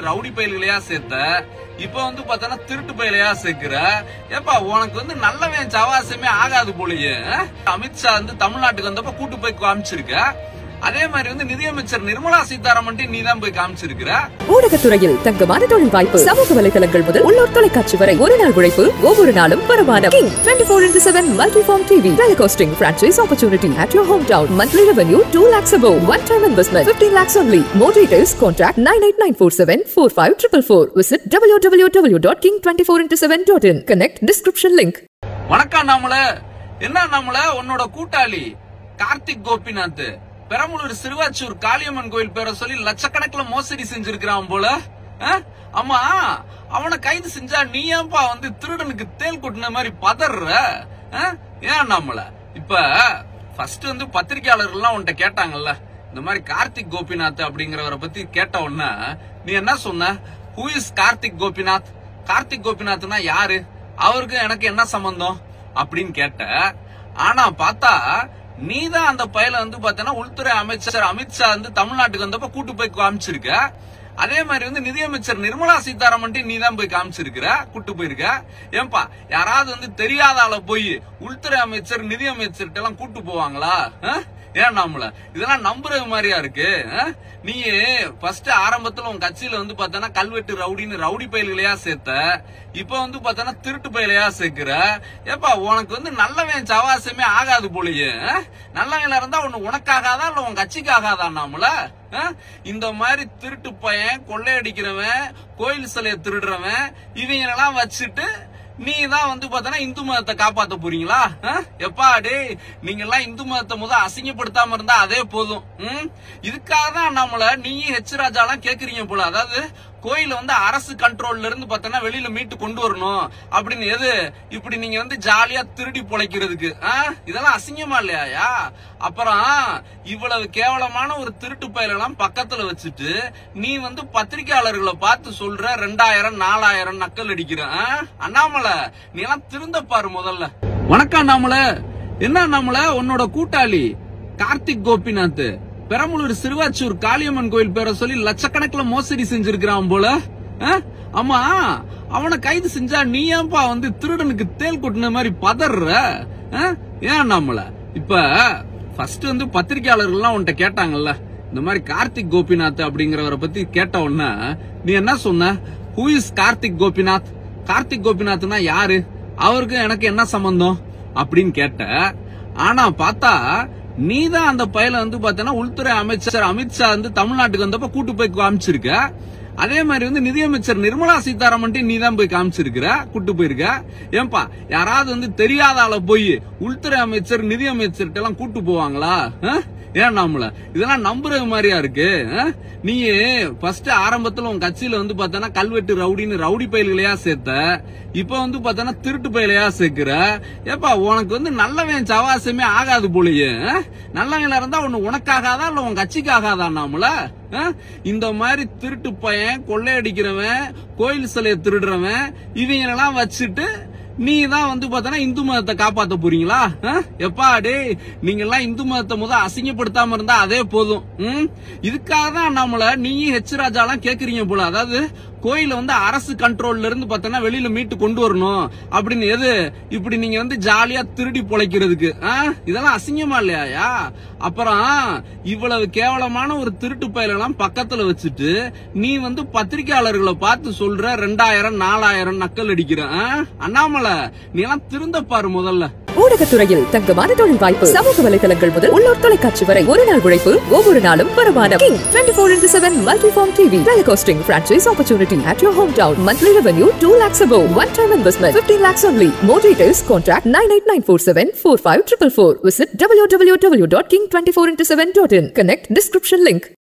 Rowdy பயல்களையா சேர்த்த இப்ப வந்து பார்த்தனா திருட்டு பயலையா சேர்க்கிற ஏப்பா உனக்கு வந்து நல்லவன் சவாசமே ஆகாது போலயே அஹ்? அமித்ஷா வந்து தமிழ்நாட்டுக்கு வந்தப்ப கூட்டு போய் காமிச்சிருக்க அதே மாதிரி வந்து நிதியமைச்சர் நிர்மலா சீதாராமன் நீ தான் போய் காமிச்சிருக்கிற ஊடகத்துறையில் தங்கமான தொழில் வாய்ப்பு சமூக வலைதளங்கள் முதல் உள்ளூர் தொலைக்காட்சி வரை ஒரு நாள் உழைப்பு ஒவ்வொரு நாளும் வருமானம் king twenty four into seven multi form TV telecasting franchise opportunity at your home town monthly revenue two lakhs above one time investment fifteen lakhs only more details contact nine eight nine four seven four five triple four visit W W W dot king twenty four into seven dot in connect description link வணக்கம் நம்மள என்ன நம்மள உன்னோட கூட்டாளி கார்த்திக் கோபிநாத் பெரம்பலூர் சிறுவாச்சூர் காளியம்மன் கோயில் பேரை சொல்லி லட்சக்கணக்கில் மோசடி செஞ்சிருக்கிறான் போல அஹ்? ஆமா அவனை கைது செஞ்சா நீ ஏன்பா வந்து திருடனுக்கு தேல் கொட்டின மாதிரி பதற அஹ்? ஏன் நம்மள இப்ப ஃபர்ஸ்ட் வந்து பத்திரிகையாளர்கள் எல்லாம் உன்கிட்ட கேட்டாங்கல்ல இந்த மாதிரி கார்த்திக் கோபிநாத் அப்படிங்கிறவரை பத்தி கேட்ட உடனே நீ என்ன சொன்ன ஹூ இஸ் கார்த்திக் கோபிநாத் கார்த்திக் கோபிநாத்னா யாரு அவருக்கு எனக்கு என்ன சம்பந்தம் அப்படின்னு கேட்ட ஆனா பார்த்தா நீ தான் அந்த பயல வந்து பார்த்தனா உள்துறை அமைச்சர் அமித்ஷா வந்து தமிழ்நாட்டுக்கு வந்தப்ப கூட்டு போய் காமிச்சிருக்க அதே மாதிரி வந்து நிதியமைச்சர் நிர்மலா சீதாராமன் நீ தான் போய் காமிச்சிருக்கிற கூட்டு போயிருக்க ஏன்பா யாராவது வந்து தெரியாத ஆள போய் உள்துறை அமைச்சர் நிதி அமைச்சர்கிட்ட எல்லாம் கூட்டு போவாங்களா அஹ்? ஏன் நம்மள இதெல்லாம் நம்புறது மாதிரியா இருக்கு அஹ்? நீ ஃபர்ஸ்ட் ஆரம்பத்துல உன் கட்சியில வந்து பார்த்தனா கல்வெட்டு ரவுடின்னு ரவுடி பயல்களையா சேர்த்த இப்ப வந்து பார்த்தனா திருட்டு பயலையா சேர்க்கிற ஏப்பா உனக்கு வந்து நல்லவன் சவாசமே ஆகாது போலயே அஹ்? நல்லவன்ல இருந்தா ஒண்ணு உனக்காகாதா இல்ல உன் கட்சிக்காகாதா நாமல அஹ்? இந்த மாதிரி திருட்டு பையன் கொள்ளையடிக்கிறவன் கோயில் சிலையை திருடுறவன் இவங்களெல்லாம் வச்சுட்டு நீ தான் வந்து பார்த்தனா இந்து மதத்தை காப்பாத்த போறீங்களா அஹ்? எப்பா டேய் நீங்க எல்லாம் இந்து மதத்தை முத அசிங்கப்படுத்தாம இருந்தா அதே போதும் ம்? இதுக்காக தான் நம்மள நீயும் ஹெச் ராஜாலாம் கேக்குறீங்க போல அதாவது கோயில வந்து அரசு கண்ட்ரோல்ல இருந்து பார்த்தனா வெளியில மீட்டு கொண்டு வரணும் அப்படின்னு எது இப்படி நீங்க வந்து ஜாலியா திருடி பொழைக்கிறதுக்கு ஆ? இதெல்லாம் அசிங்கமா இல்லையாயா அப்புறம் இவ்வளவு கேவலமான ஒரு திருட்டு பயலெல்லாம் பக்கத்துல வச்சுட்டு நீ வந்து பத்திரிகையாளர்களை பார்த்து சொல்ற ரெண்டாயிரம் நாலாயிரம் நக்கல் அடிக்கிற ஆ? அண்ணாமலை நீ எல்லாம் திருந்த பாரு முதல்ல வணக்கம் அண்ணாமலை என்ன அண்ணாமலை உன்னோட கூட்டாளி கார்த்திக் கோபிநாத் பெரம்பலூர் சிறுவாச்சூர் காளியம்மன் கோயில் பேரை சொல்லி லட்சக்கணக்கில் மோசடி செஞ்சிருக்கிறான் போல அஹ்? ஆமா அவனை கைது செஞ்சா நீ ஏன்பா வந்து திருடனுக்கு தேல் கொட்டின மாதிரி பதற அஹ்? ஏன் நம்மள இப்ப ஃபர்ஸ்ட் வந்து பத்திரிகையாளர்கள் எல்லாம் உன்கிட்ட கேட்டாங்கல்ல இந்த மாதிரி கார்த்திக் கோபிநாத் அப்படிங்கிறவரை பத்தி கேட்ட உடனே நீ என்ன சொன்ன ஹூ இஸ் கார்த்திக் கோபிநாத் கார்த்திக் கோபிநாத்னா யாரு அவருக்கு எனக்கு என்ன சம்பந்தம் அப்படின்னு கேட்ட ஆனா பார்த்தா நீ தான் அந்த பயல வந்து பார்த்தனா உள்துறை அமைச்சர் அமித்ஷா வந்து தமிழ்நாட்டுக்கு வந்தப்ப கூட்டு போய் காமிச்சிருக்க அதே மாதிரி வந்து நிதியமைச்சர் நிர்மலா சீதாராமன் நீ தான் போய் காமிச்சிருக்கிற கூட்டு போயிருக்க ஏன்பா யாராவது வந்து தெரியாத ஆள போய் உள்துறை அமைச்சர் நிதி அமைச்சர்கிட்ட எல்லாம் கூட்டு போவாங்களா அஹ்? ஏன் நம்மள இதெல்லாம் நம்புறது மாதிரியா இருக்கு அஹ்? நீ ஃபர்ஸ்ட் ஆரம்பத்துல உன் கட்சியில வந்து பார்த்தனா கல்வெட்டு ரவுடின்னு ரவுடி பயல்களையா சேர்த்த இப்ப வந்து பார்த்தனா திருட்டு பயலையா சேர்க்கிற ஏப்பா உனக்கு வந்து நல்லவன் சவாசமே ஆகாது போலயே அஹ்? நல்லவன்ல இருந்தா ஒண்ணு உனக்காகாதா இல்ல உன் கட்சிக்காகாதா நாமல அஹ்? இந்த மாதிரி திருட்டு பையன் கொள்ளையடிக்கிறவன் கோயில் சிலையை திருடுறவன் இவங்களெல்லாம் வச்சுட்டு நீ தான் வந்து பார்த்தனா இந்து மதத்தை காப்பாத்த போறீங்களா அஹ்? எப்பா டேய் நீங்க எல்லாம் இந்து மதத்தை முத அசிங்கப்படுத்தாம இருந்தா அதே போதும் ம்? இதுக்காக தான் நம்மள நீயும் ஹெச் ராஜாலாம் கேக்குறீங்க போல அதாவது கோயில வந்து அரசு கண்ட்ரோல்ல இருந்து பார்த்தனா வெளியில மீட்டு கொண்டு வரணும் அப்படின்னு எது இப்படி நீங்க வந்து ஜாலியா திருடி பொழைக்கிறதுக்கு ஆ? இதெல்லாம் அசிங்கமா இல்லையாயா அப்புறம் இவ்வளவு கேவலமான ஒரு திருட்டு பயலெல்லாம் பக்கத்துல வச்சுட்டு நீ வந்து பத்திரிகையாளர்களை பார்த்து சொல்ற ரெண்டாயிரம் நாலாயிரம் நக்கல் அடிக்கிற ஆ? அண்ணாமலை நீ எல்லாம் திருந்த பாரு முதல்ல ஊடகத்துறையில் தங்கமான தொழில் வாய்ப்பு சமூக வலைதளங்கள் முதல் உள்ளூர் தொலைக்காட்சி வரை ஒரு நாள் உழைப்பு ஒவ்வொரு நாளும் வருமானம் king twenty four into seven multi form TV telecasting franchise opportunity at your home town monthly revenue two lakhs above one time investment fifteen lakhs only more details contact nine eight nine four seven four five triple four visit W W W dot king twenty four into seven dot in connect description link